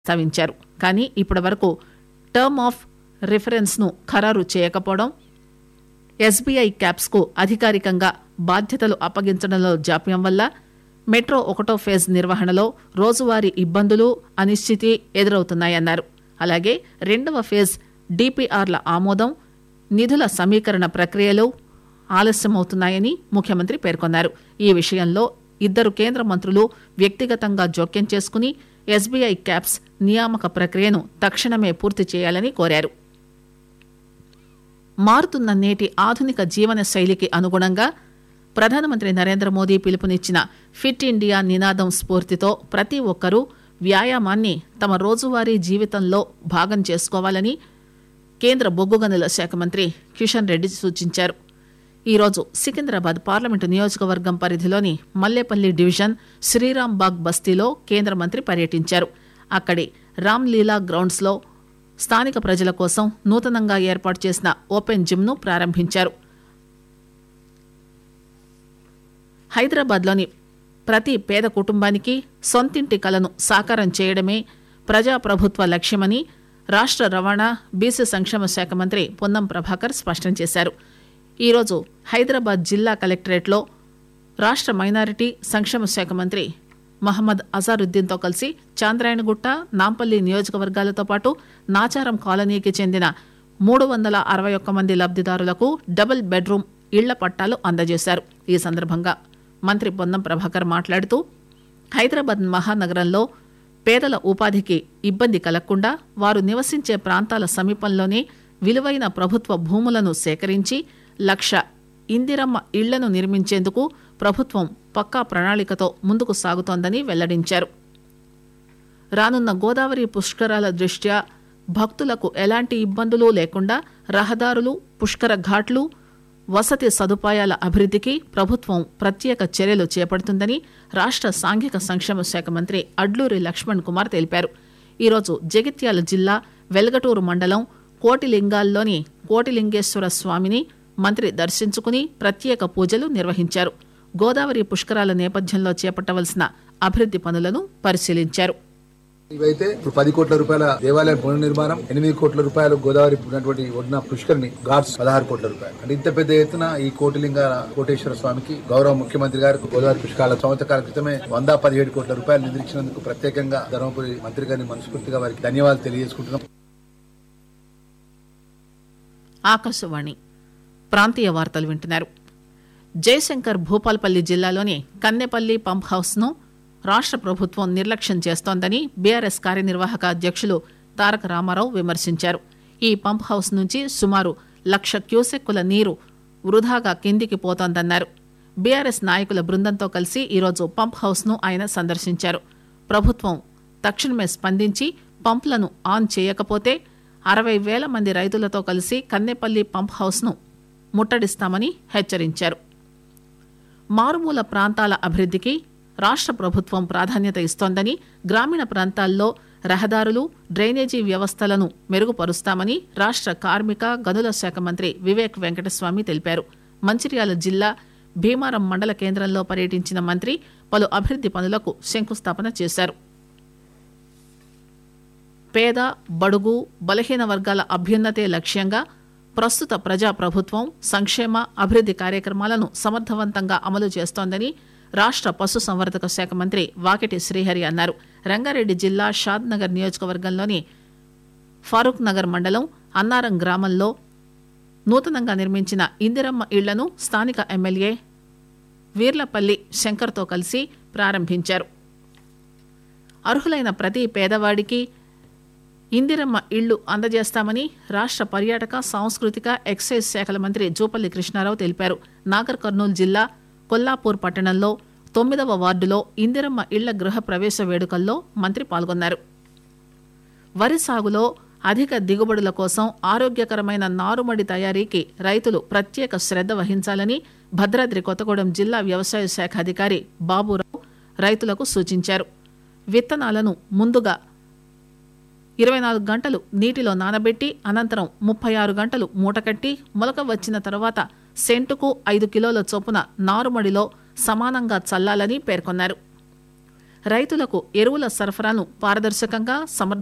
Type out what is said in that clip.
ప్రస్తావించారు కానీ ఇప్పటి వరకు టర్మ్ ఆఫ్ రిఫరెన్స్ ను ఖరారు చేయకపోవడం ఎస్బీఐ క్యాప్స్ కు అధికారికంగా బాధ్యతలు అప్పగించడంలో జాప్యం వల్ల మెట్రో ఒకటో ఫేజ్ నిర్వహణలో రోజువారీ ఇబ్బందులు అనిశ్చితి ఎదురవుతున్నాయన్నారు అలాగే రెండవ ఫేజ్ డిపిఆర్ల ఆమోదం నిధుల సమీకరణ ప్రక్రియలు ఆలస్యమవుతున్నాయని ముఖ్యమంత్రి పేర్కొన్నారు ఈ విషయంలో ఇద్దరు కేంద్ర మంత్రులు వ్యక్తిగతంగా జోక్యం చేసుకుని ఎస్బీఐ క్యాప్స్ నియామక ప్రక్రియను తక్షణమే పూర్తి చేయాలని కోరారు మారుతున్న నేటి ఆధునిక జీవన శైలికి అనుగుణంగా ప్రధానమంత్రి నరేంద్ర మోదీ పిలుపునిచ్చిన ఫిట్ ఇండియా నినాదం స్ఫూర్తితో ప్రతి ఒక్కరూ వ్యాయామాన్ని తమ రోజువారీ జీవితంలో భాగం చేసుకోవాలని కేంద్ర బొగ్గు గనుల శాఖ మంత్రి కిషన్ రెడ్డి సూచించారు ఈరోజు సికింద్రాబాద్ పార్లమెంటు నియోజకవర్గం పరిధిలోని మల్లేపల్లి డివిజన్ శ్రీరాంబాగ్ బస్తీలో కేంద్ర మంత్రి పర్యటించారు అక్కడి రామ్లీలా గ్రౌండ్స్లో స్థానిక ప్రజల కోసం నూతనంగా ఏర్పాటు చేసిన ఓపెన్ జిమ్ను ప్రారంభించారు హైదరాబాద్లోని ప్రతి పేద కుటుంబానికి సొంతింటి కలను సాకారం చేయడమే ప్రజాప్రభుత్వ లక్ష్యమని రాష్ట్ర రవాణా బీసీ సంక్షేమ శాఖ మంత్రి పొన్నం ప్రభాకర్ స్పష్టం చేశారు ఈరోజు హైదరాబాద్ జిల్లా కలెక్టరేట్లో రాష్ట్ర మైనారిటీ సంక్షేమ శాఖ మంత్రి మహమ్మద్ అజారుద్దీన్తో కలిసి చాంద్రాయణగుట్ట నాంపల్లి నియోజకవర్గాలతో పాటు నాచారం కాలనీకి చెందిన మూడు వందల అరవై ఒక్క మంది లబ్దిదారులకు డబుల్ బెడ్రూమ్ ఇళ్ల పట్టాలు అందజేశారు ఈ సందర్భంగా మంత్రి పొన్నం ప్రభాకర్ మాట్లాడుతూ హైదరాబాద్ మహానగరంలో పేదల ఉపాధికి ఇబ్బంది కలగకుండా వారు నివసించే ప్రాంతాల సమీపంలోనే విలువైన ప్రభుత్వ భూములను సేకరించి లక్ష ఇందిరమ్మ ఇళ్లను నిర్మించేందుకు ప్రభుత్వం పక్కా ప్రణాళికతో ముందుకు సాగుతోందని వెల్లడించారు రానున్న గోదావరి పుష్కరాల దృష్ట్యా భక్తులకు ఎలాంటి ఇబ్బందులు లేకుండా రహదారులు పుష్కర ఘాట్లు వసతి సదుపాయాల అభివృద్ధికి ప్రభుత్వం ప్రత్యేక చర్యలు చేపడుతుందని రాష్ట్ర సాంఘిక సంక్షేమ శాఖ మంత్రి అడ్లూరి లక్ష్మణ్ కుమార్ తెలిపారు ఈరోజు జగిత్యాల జిల్లా వెల్గటూరు మండలం కోటిలింగాల్లోని కోటిలింగేశ్వర స్వామిని మంత్రి దర్శించుకుని ప్రత్యేక పూజలు నిర్వహించారు గోదావరి పుష్కరాల నేపథ్యంలో చేపట్టవలసిన అభివృద్ది పనులను పరిశీలించారు ఇవైతే ఇప్పుడు పది కోట్ల రూపాయల దేవాలయం పునర్నిర్మాణం ఎనిమిది కోట్ల రూపాయలు గోదావరి ఉన్నటువంటి ఒడిన పుష్కరిని ఘాట్స్ పదహారు కోట్ల రూపాయలు అంటే ఇంత పెద్ద ఎత్తున ఈ కోటిలింగ కోటేశ్వర స్వామికి గౌరవ ముఖ్యమంత్రి గారు గోదావరి పుష్కరాల సంవత్సరాల క్రితమే వంద పదిహేడు కోట్ల రూపాయలు నిధులిచ్చినందుకు ప్రత్యేకంగా ధర్మపురి మంత్రి గారిని మనస్ఫూర్తిగా వారికి ధన్యవాదాలు తెలియజేసుకుంటున్నాం ఆకాశవాణి ప్రాంతీయ వార్తలు వింటున్నారు జయశంకర్ భూపాల్పల్లి జిల్లాలోని కన్నెపల్లి పంప్ హౌస్ ను రాష్ట్ర ప్రభుత్వం నిర్లక్ష్యం చేస్తోందని బీఆర్ఎస్ కార్యనిర్వాహక అధ్యక్షులు తారక రామారావు విమర్శించారు ఈ పంప్ హౌస్ నుంచి సుమారు లక్ష క్యూసెక్కుల నీరు వృధాగా కిందికి పోతోందన్నారు బీఆర్ఎస్ నాయకుల బృందంతో కలిసి ఈరోజు పంప్ హౌస్ ను ఆయన సందర్శించారు ప్రభుత్వం తక్షణమే స్పందించి పంపులను ఆన్ చేయకపోతే అరవై వేల మంది రైతులతో కలిసి కన్నెపల్లి పంప్ హౌస్ ను ముట్టడిస్తామని హెచ్చరించారు మారుమూల ప్రాంతాల అభివృద్ధికి రాష్ట్ర ప్రభుత్వం ప్రాధాన్యత ఇస్తోందని గ్రామీణ ప్రాంతాల్లో రహదారులు డ్రైనేజీ వ్యవస్థలను మెరుగుపరుస్తామని రాష్ట్ర కార్మిక గనుల శాఖ మంత్రి వివేక్ వెంకటస్వామి తెలిపారు మంచిర్యాల జిల్లా భీమారం మండల కేంద్రంలో పర్యటించిన మంత్రి పలు అభివృద్ది పనులకు శంకుస్థాపన చేశారు పేద బడుగు బలహీన వర్గాల అభ్యున్నతే లక్ష్యంగా ప్రస్తుత ప్రజా ప్రభుత్వం సంక్షేమ అభివృద్ది కార్యక్రమాలను సమర్థవంతంగా అమలు చేస్తోందని రాష్ట్ర పశుసంవర్ధక శాఖ మంత్రి వాకిటి శ్రీహరి అన్నారు రంగారెడ్డి జిల్లా షాద్ నగర్ నియోజకవర్గంలోని ఫారూక్ నగర్ మండలం అన్నారం గ్రామంలో నూతనంగా నిర్మించిన ఇందిరమ్మ ఇళ్లను స్థానిక ఎమ్మెల్యే వీర్లపల్లి శంకర్తో కలిసి ప్రారంభించారు అర్హులైన ప్రతి పేదవాడికి ఇందిరమ్మ ఇళ్లు అందజేస్తామని రాష్ట్ర పర్యాటక సాంస్కృతిక ఎక్సైజ్ శాఖల మంత్రి జూపల్లి కృష్ణారావు తెలిపారు నాగర్ కర్నూలు జిల్లా కొల్లాపూర్ పట్టణంలో తొమ్మిదవ వార్డులో ఇందిరమ్మ ఇళ్ల గృహ ప్రవేశ వేడుకల్లో మంత్రి పాల్గొన్నారు వరి సాగులో అధిక దిగుబడుల కోసం ఆరోగ్యకరమైన నారుమడి తయారీకి రైతులు ప్రత్యేక శ్రద్ధ వహించాలని భద్రాద్రి కొత్తగూడెం జిల్లా వ్యవసాయ శాఖ అధికారి బాబురావు రైతులకు సూచించారు విత్తనాలను ముందుగా ఇరవై నాలుగు గంటలు నీటిలో నానబెట్టి అనంతరం ముప్పై ఆరు గంటలు మూటకట్టి మొలక వచ్చిన తర్వాత సెంటుకు ఐదు కిలోల చొప్పున నారుమడిలో సమానంగా చల్లాలని పేర్కొన్నారు రైతులకు ఎరువుల సరఫరాను పారదర్శకంగా సమర్థ